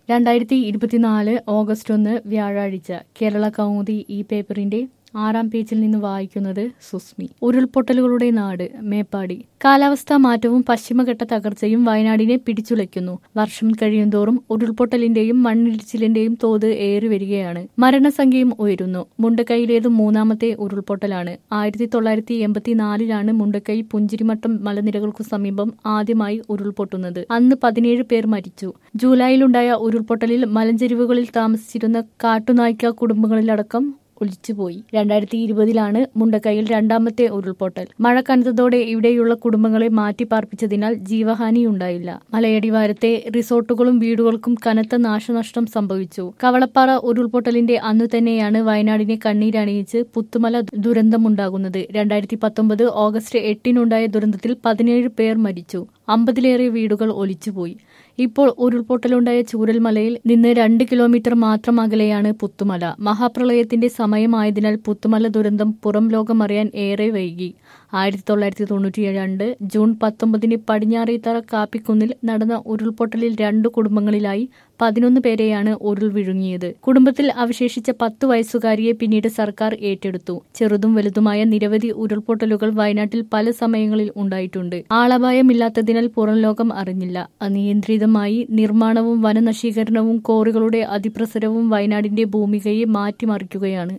രണ്ടായിരത്തി ഇരുപത്തിനാല് ഓഗസ്റ്റ് ഒന്ന് വ്യാഴാഴ്ച കേരള കൗമുദി ഈ പേപ്പറിന്റെ ആറാം പേജിൽ നിന്ന് വായിക്കുന്നത് സുസ്മി ഉരുൾപൊട്ടലുകളുടെ നാട് മേപ്പാടി കാലാവസ്ഥാ മാറ്റവും പശ്ചിമഘട്ട തകർച്ചയും വയനാടിനെ പിടിച്ചുലയ്ക്കുന്നു വർഷം കഴിയുന്തോറും ഉരുൾപൊട്ടലിന്റെയും മണ്ണിടിച്ചിലിന്റെയും തോത് ഏറി വരികയാണ് മരണസംഖ്യയും ഉയരുന്നു മുണ്ടക്കൈയിലേത് മൂന്നാമത്തെ ഉരുൾപൊട്ടലാണ് ആയിരത്തി തൊള്ളായിരത്തി എൺപത്തിനാലിലാണ് മുണ്ടക്കൈ പുഞ്ചിരിമട്ടം മലനിരകൾക്കു സമീപം ആദ്യമായി ഉരുൾപൊട്ടുന്നത് അന്ന് പതിനേഴ് പേർ മരിച്ചു ജൂലൈയിലുണ്ടായ ഉരുൾപൊട്ടലിൽ മലഞ്ചെരിവുകളിൽ താമസിച്ചിരുന്ന കാട്ടുനായ്ക്ക കുടുംബങ്ങളിലടക്കം ഒലിച്ചുപോയി രണ്ടായിരത്തി ഇരുപതിലാണ് മുണ്ടക്കൈയിൽ രണ്ടാമത്തെ ഉരുൾപൊട്ടൽ മഴ കനത്തതോടെ ഇവിടെയുള്ള കുടുംബങ്ങളെ മാറ്റിപ്പാർപ്പിച്ചതിനാൽ ജീവഹാനിയുണ്ടായില്ല മലയടിവാരത്തെ റിസോർട്ടുകളും വീടുകൾക്കും കനത്ത നാശനഷ്ടം സംഭവിച്ചു കവളപ്പാറ ഉരുൾപൊട്ടലിന്റെ അന്നു തന്നെയാണ് വയനാടിനെ കണ്ണീരണിയിച്ച് പുത്തുമല ദുരന്തമുണ്ടാകുന്നത് രണ്ടായിരത്തി പത്തൊമ്പത് ഓഗസ്റ്റ് എട്ടിനുണ്ടായ ദുരന്തത്തിൽ പതിനേഴ് പേർ മരിച്ചു അമ്പതിലേറെ വീടുകൾ ഒലിച്ചുപോയി ഇപ്പോൾ ഉരുൾപൊട്ടലുണ്ടായ ചൂരൽമലയിൽ നിന്ന് രണ്ട് കിലോമീറ്റർ മാത്രം അകലെയാണ് പുത്തുമല മഹാപ്രളയത്തിന്റെ സമയമായതിനാൽ പുത്തുമല ദുരന്തം പുറം ലോകമറിയാൻ ഏറെ വൈകി ആയിരത്തി തൊള്ളായിരത്തി തൊണ്ണൂറ്റി രണ്ട് ജൂൺ പത്തൊമ്പതിന് പടിഞ്ഞാറേത്തറ കാപ്പിക്കുന്നിൽ നടന്ന ഉരുൾപൊട്ടലിൽ രണ്ടു കുടുംബങ്ങളിലായി പതിനൊന്ന് പേരെയാണ് ഉരുൾ വിഴുങ്ങിയത് കുടുംബത്തിൽ അവശേഷിച്ച പത്തു വയസ്സുകാരിയെ പിന്നീട് സർക്കാർ ഏറ്റെടുത്തു ചെറുതും വലുതുമായ നിരവധി ഉരുൾപൊട്ടലുകൾ വയനാട്ടിൽ പല സമയങ്ങളിൽ ഉണ്ടായിട്ടുണ്ട് ആളപായമില്ലാത്തതിനാൽ പുറം ലോകം അറിഞ്ഞില്ല അനിയന്ത്രിതമായി നിർമ്മാണവും വനനശീകരണവും കോറികളുടെ അതിപ്രസരവും വയനാടിന്റെ ഭൂമികയെ മാറ്റിമറിക്കുകയാണ്